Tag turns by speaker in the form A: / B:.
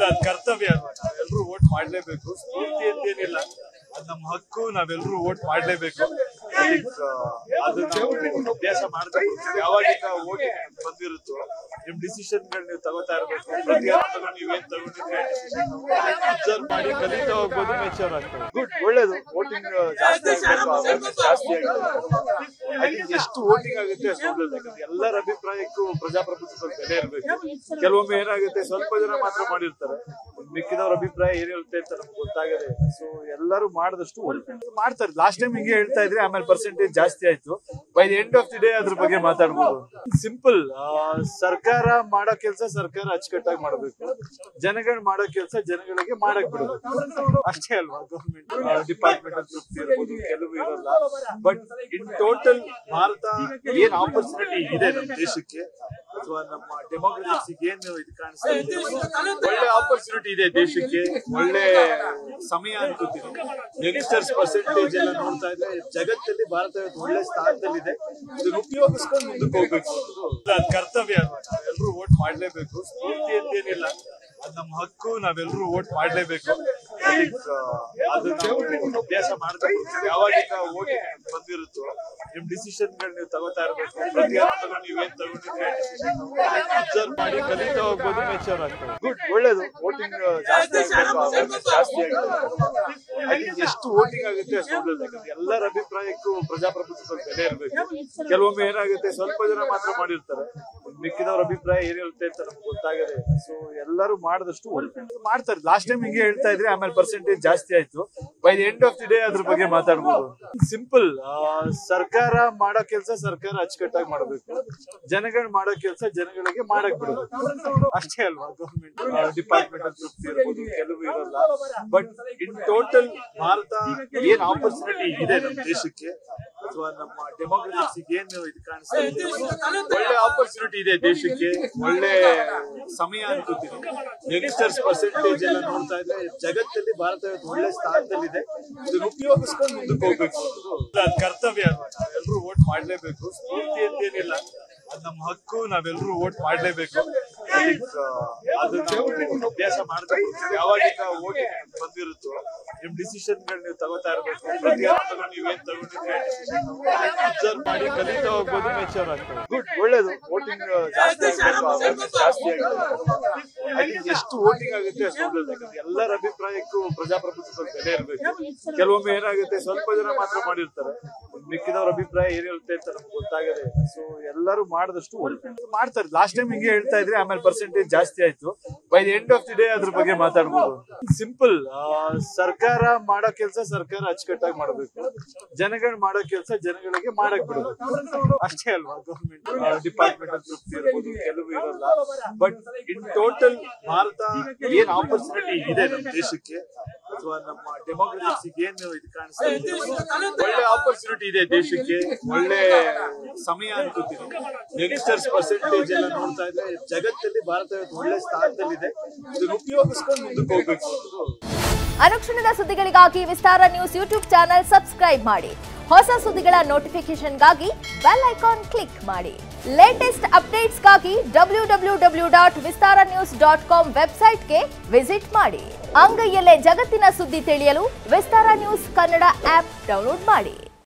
A: ಅದ್ ಕರ್ತವ್ಯ ಅಲ್ವಾ ನಾವೆಲ್ಲರೂ ವೋಟ್ ಮಾಡ್ಲೇಬೇಕು ಸ್ಫೂರ್ತಿ ಅಂತ ಏನಿಲ್ಲ ಅದ್ ನಮ್ಮ ಹಕ್ಕು ನಾವೆಲ್ಲರೂ ವೋಟ್ ಮಾಡ್ಲೇಬೇಕು I think, ಆ, ಅದು ನಾವು ಅಭ್ಯಾಸ ಮಾಡ್ಬೇಕು ಯಾವಾಗಿಂದ ವೋಟಿಂಗ್ ಬಂದಿರುತ್ತೋ ನಿಮ್ ಡಿಸಿಷನ್ ಗಳು ನೀವು ತಗೋತಾ ಇರ್ಬೇಕು ಪ್ರತಿಯೊಂದು ನೀವೇನ್ ತಗೊಂಡಿದ್ರೆ ಅಬ್ಸರ್ವ್ ಮಾಡಿ ಕಲಿತಾ ಹೋಗ್ಬೋದು ಮೆಚೂರ್ ಆಗ್ತದೆ ಗುಡ್ ಒಳ್ಳೇದು ವೋಟಿಂಗ್ ಜಾಸ್ತಿ ಆಗ್ಬೇಕು awareness ಜಾಸ್ತಿ ಆಗ್ಬೇಕು I think ಎಷ್ಟು ವೋಟಿಂಗ್ ಆಗುತ್ತೆ ಅಷ್ಟು ಒಳ್ಳೇದು ಯಾಕಂದ್ರೆ ಎಲ್ಲರ ಅಭಿಪ್ರಾಯಕ್ಕೂ ಪ್ರಜಾಪ್ರಭುತ್ವದಲ್ಲಿ ಬೆಲೆ ಇರಬೇಕು ಕೆಲವೊಮ್ಮೆ ಏನಾಗುತ್ತೆ ಸ್ವಲ್ಪ ಜನ ಮಾತ್ರ ಮಾಡಿರ್ತಾರೆ ಮಿಕ್ಕಿದವ್ರ ಅಭಿಪ್ರಾಯ ಏನಿರುತ್ತೆ ಅಂತ ನಮ್ಗೆ ಗೊತ್ತಾಗದೆ ಸೊ ಎಲ್ಲರೂ ಮಾಡಿದಷ್ಟು ಒಳ್ಳೇದು ಮಾಡ್ತಾರೆ ಲಾಸ್ಟ್ ಟೈಮ್ ಹಿಂಗೆ ಹೇಳ್ತಾ ಇದ್ರೆ ಆಮೇಲೆ ಪರ್ಸೆಂಟೇಜ್ ಜಾಸ್ತಿ ಆಯ್ತು by the end of the day ಅದ್ರ ಬಗ್ಗೆ ಮಾತಾಡ್ಬೋದು ಸಿಂಪಲ್ ಸರ್ಕಾರ ಮಾಡೋ ಕೆಲಸ ಸರ್ಕಾರ ಅಚ್ಚುಕಟ್ಟಾಗಿ ಮಾಡಬೇಕು ಜನಗಳು ಮಾಡೋ ಕೆಲಸ ಜನಗಳಿಗೆ ಮಾಡಕ್ ಬಿಡಬೇಕು ಅಷ್ಟೇ ಅಲ್ವಾ ಗೌರ್ಮೆಂಟ್ ಡಿಪಾರ್ಟ್ಮೆಂಟ್ ತೃಪ್ತಿ ಇರ್ಬೋದು ಕೆಲವು ಇರಲ್ಲ ಬಟ್ ಇನ್ ಟೋಟಲ್ ಭಾರತ ಏನ್ ಆಪರ್ಚುನಿಟಿ ಇದೆ ನಮ್ಮ ದೇಶಕ್ಕೆ ಅಥವಾ ನಮ್ಮ ಡೆಮೋಕ್ರಟಿಕ್ಸ್ ಏನು ಇದು ಕಾಣಿಸ್ತಾ ಇದೆ ಒಳ್ಳೆ ಆಪರ್ಚುನಿಟಿ ಇದೆ ದೇಶಕ್ಕೆ ಒಳ್ಳೆ ಸಮಯ ಅನ್ಕೋತೀನಿ ಯಂಗ್ಸ್ಟರ್ಸ್ ಪರ್ಸೆಂಟೇಜ್ ಎಲ್ಲ ನೋಡ್ತಾ ಇದ್ರೆ ಜಗತ್ತಲ್ಲಿ ಭಾರತ ಇವತ್ತು ಒಳ್ಳೆ ಸ್ಥಾನದಲ್ಲಿದೆ ಇದನ್ನ ಉಪಯೋಗಿಸ್ಕೊಂಡು ಮುಂದಕ್ಕೆ ಹೋಗ್ಬೇಕು ಅದ್ ಕರ್ತವ್ಯ ಅಲ್ವಾ ನಾವೆಲ್ಲರೂ ವೋಟ್ ಮಾಡ್ಲೇಬೇಕು ಸ್ಫೂರ್ತಿ ಅಂತ ಏನಿಲ್ಲ ಅದ್ ನಮ್ಮ ಹಕ್ಕು ನಾವೆಲ್ಲರೂ ವೋಟ್ ಮಾಡ್ಲೇಬೇಕು I think, ಆ, ಅದು ನಾವು ಅಭ್ಯಾಸ ಮಾಡ್ಬೇಕು ಯಾವಾಗಿಂದ ವೋಟಿಂಗ್ ಬಂದಿರುತ್ತೋ ನಿಮ್ ಡಿಸಿಷನ್ ಗಳು ನೀವು ತಗೋತಾ ಇರ್ಬೇಕು ಪ್ರತಿಯೊಂದು ನೀವೇನ್ ತಗೊಂಡಿದ್ರೆ ಅಬ್ಸರ್ವ್ ಮಾಡಿ ಕಲಿತಾ ಹೋಗ್ಬೋದು ಮೆಚೂರ್ ಆಗ್ತದೆ ಗುಡ್ ಒಳ್ಳೇದು ವೋಟಿಂಗ್ ಜಾಸ್ತಿ ಆಗ್ಬೇಕು awareness ಜಾಸ್ತಿ ಆಗ್ಬೇಕು I think ಎಷ್ಟು ವೋಟಿಂಗ್ ಆಗುತ್ತೆ ಅಷ್ಟು ಒಳ್ಳೇದು ಯಾಕಂದ್ರೆ ಎಲ್ಲರ ಅಭಿಪ್ರಾಯಕ್ಕೂ ಪ್ರಜಾಪ್ರಭುತ್ವದಲ್ಲಿ ಬೆಲೆ ಇರಬೇಕು ಕೆಲವೊಮ್ಮೆ ಏನಾಗುತ್ತೆ ಸ್ವಲ್ಪ ಜನ ಮಾತ್ರ ಮಾಡಿರ್ತಾರೆ ಮಿಕ್ಕಿದವ್ರ ಅಭಿಪ್ರಾಯ ಏನಿರುತ್ತೆ ಅಂತ ನಮ್ಗೆ ಗೊತ್ತಾಗದೆ ಸೊ ಎಲ್ಲರೂ ಮಾಡಿದಷ್ಟು ಒಳ್ಳೇದು ಮಾಡ್ತಾರೆ ಲಾಸ್ಟ್ ಟೈಮ್ ಹಿಂಗೆ ಹೇಳ್ತಾ ಇದ್ರೆ ಆಮೇಲೆ ಪರ್ಸೆಂಟೇಜ್ ಜಾಸ್ತಿ ಆಯ್ತು by the end of the day ಅದ್ರ ಬಗ್ಗೆ ಮಾತಾಡ್ಬೋದು ಸಿಂಪಲ್ ಸರ್ಕಾರ ಮಾಡೋ ಕೆಲಸ ಸರ್ಕಾರ ಅಚ್ಚುಕಟ್ಟಾಗಿ ಮಾಡಬೇಕು ಜನಗಳು ಮಾಡೋ ಕೆಲಸ ಜನಗಳಿಗೆ ಮಾಡಕ್ ಬಿಡಬೇಕು ಅಷ್ಟೇ ಅಲ್ವಾ ಗೌರ್ಮೆಂಟ್ ಡಿಪಾರ್ಟ್ಮೆಂಟ್ ತೃಪ್ತಿ ಇರ್ಬೋದು ಕೆಲವು ಇರಲ್ಲ ಬಟ್ ಇನ್ ಟೋಟಲ್ ಭಾರತ ಏನ್ ಆಪರ್ಚುನಿಟಿ ಇದೆ ನಮ್ಮ ದೇಶಕ್ಕೆ ಅಥವಾ ನಮ್ಮ ಡೆಮೋಕ್ರಟಿಕ್ಸ್ ಏನು ಇದು ಕಾಣಿಸ್ತಾ ಇದೆ ಒಳ್ಳೆ ಆಪರ್ಚುನಿಟಿ ಇದೆ ದೇಶಕ್ಕೆ ಒಳ್ಳೆ ಸಮಯ ಅನ್ಕೋತೀನಿ ಯಂಗ್ಸ್ಟರ್ಸ್ ಪರ್ಸೆಂಟೇಜ್ ಎಲ್ಲ ನೋಡ್ತಾ ಇದ್ರೆ ಜಗತ್ತಲ್ಲಿ ಭಾರತ ಇವತ್ತು ಒಳ್ಳೆ ಸ್ಥಾನದಲ್ಲಿದೆ ಇದನ್ನ ಉಪಯೋಗಿಸ್ಕೊಂಡು ಮುಂದಕ್ಕೆ ಹೋಗ್ಬೇಕು ಅದ್ ಕರ್ತವ್ಯ ಅಲ್ವಾ ನಾವೆಲ್ಲರೂ ವೋಟ್ ಮಾಡ್ಲೇಬೇಕು ಸ್ಫೂರ್ತಿ ಅಂತ ಏನಿಲ್ಲ ಅದ್ ನಮ್ಮ ಹಕ್ಕು ನಾವೆಲ್ಲರೂ ವೋಟ್ ಮಾಡ್ಲೇಬೇಕು I think, ಆ, ಅದು ನಾವು ಅಭ್ಯಾಸ ಮಾಡ್ಬೇಕು ಯಾವಾಗಿಂದ ವೋಟಿಂಗ್ ಬಂದಿರುತ್ತೋ ನಿಮ್ ಡಿಸಿಷನ್ ಗಳು ನೀವು ತಗೋತಾ ಇರ್ಬೇಕು ಪ್ರತಿಯೊಂದು ನೀವೇನ್ ತಗೊಂಡಿದ್ರೆ ಅಬ್ಸರ್ವ್ ಮಾಡಿ ಕಲಿತಾ ಹೋಗ್ಬೋದು ಮೆಚೂರ್ ಆಗ್ತದೆ ಗುಡ್ ಒಳ್ಳೇದು ವೋಟಿಂಗ್ ಜಾಸ್ತಿ ಆಗ್ಬೇಕು awareness ಜಾಸ್ತಿ ಆಗ್ಬೇಕು I think ಎಷ್ಟು ವೋಟಿಂಗ್ ಆಗುತ್ತೆ ಅಷ್ಟು ಒಳ್ಳೇದು ಯಾಕಂದ್ರೆ ಎಲ್ಲರ ಅಭಿಪ್ರಾಯಕ್ಕೂ ಪ್ರಜಾಪ್ರಭುತ್ವದಲ್ಲಿ ಬೆಲೆ ಇರಬೇಕು ಕೆಲವೊಮ್ಮೆ ಏನಾಗುತ್ತೆ ಸ್ವಲ್ಪ ಜನ ಮಾತ್ರ ಮಾಡಿರ್ತಾರೆ ಮಿಕ್ಕಿದವ್ರ ಅಭಿಪ್ರಾಯ ಏನಿರುತ್ತೆ ಅಂತ ನಮ್ಗೆ ಗೊತ್ತಾಗದೆ ಸೊ ಎಲ್ಲರೂ ಮಾಡಿದಷ್ಟು ಒಳ್ಳೇದು ಮಾಡ್ತಾರೆ ಲಾಸ್ಟ್ ಟೈಮ್ ಹಿಂಗೆ ಹೇಳ್ತಾ ಇದ್ರೆ ಆಮೇಲೆ ಪರ್ಸೆಂಟೇಜ್ ಜಾಸ್ತಿ ಆಯ್ತು by the end of the day ಅದ್ರ ಬಗ್ಗೆ ಮಾತಾಡ್ಬೋದು ಸಿಂಪಲ್ ಸರ್ಕಾರ ಮಾಡೋ ಕೆಲಸ ಸರ್ಕಾರ ಅಚ್ಚುಕಟ್ಟಾಗಿ ಮಾಡಬೇಕು ಜನಗಳು ಮಾಡೋ ಕೆಲಸ ಜನಗಳಿಗೆ ಮಾಡಕ್ ಬಿಡಬೇಕು ಅಷ್ಟೇ ಅಲ್ವಾ ಗೌರ್ಮೆಂಟ್ ಡಿಪಾರ್ಟ್ಮೆಂಟ್ ತೃಪ್ತಿ ಇರ್ಬೋದು ಕೆಲವು ಇರಲ್ಲ ಬಟ್ ಇನ್ ಟೋಟಲ್ ಭಾರತ ಏನ್ ಆಪರ್ಚುನಿಟಿ ಇದೆ ನಮ್ಮ ದೇಶಕ್ಕೆ ಅಥವಾ ನಮ್ಮ ಡೆಮೋಕ್ರಟಿಕ್ಸ್ ಏನು ಇದು ಕಾಣಿಸ್ತಾ ಇದೆ ಒಳ್ಳೆ ಆಪರ್ಚುನಿಟಿ ಇದೆ ದೇಶಕ್ಕೆ ಒಳ್ಳೆ ಸಮಯ ಅನ್ಕೋತೀನಿ ಯಂಗ್ಸ್ಟರ್ಸ್ ಪರ್ಸೆಂಟೇಜ್ ಎಲ್ಲ ನೋಡ್ತಾ ಇದ್ರೆ ಜಗತ್ತಲ್ಲಿ ಭಾರತ ಇವತ್ತು ಒಳ್ಳೆ ಸ್ಥಾನದಲ್ಲಿದೆ ಇದನ್ನ ಉಪಯೋಗಿಸ್ಕೊಂಡು ಮುಂದಕ್ಕೆ ಹೋಗ್ಬೇಕು
B: ಅನುಕ್ಷಣದ ಸುದ್ದಿಗಳಿಗಾಗಿ Vistara news YouTube channel subscribe ಮಾಡಿ ಹೊಸ ಸುದ್ದಿಗಳ ನೋಟಿಫಿಕೇಶನ್ಗಾಗಿ ಬೆಲ್ ಐಕಾನ್ ಕ್ಲಿಕ್ ಮಾಡಿ ಲೇಟೆಸ್ಟ್ ಅಪ್ಡೇಟ್ಸ್ಗಾಗಿ W W W dot Vistara news dot com ವೆಬ್ಸೈಟ್ಗೆ ವಿಸಿಟ್ ಮಾಡಿ ಅಂಗೈಯಲ್ಲೇ ಜಗತ್ತಿನ ಸುದ್ದಿ ತಿಳಿಯಲು Vistara news Kannada app download ಮಾಡಿ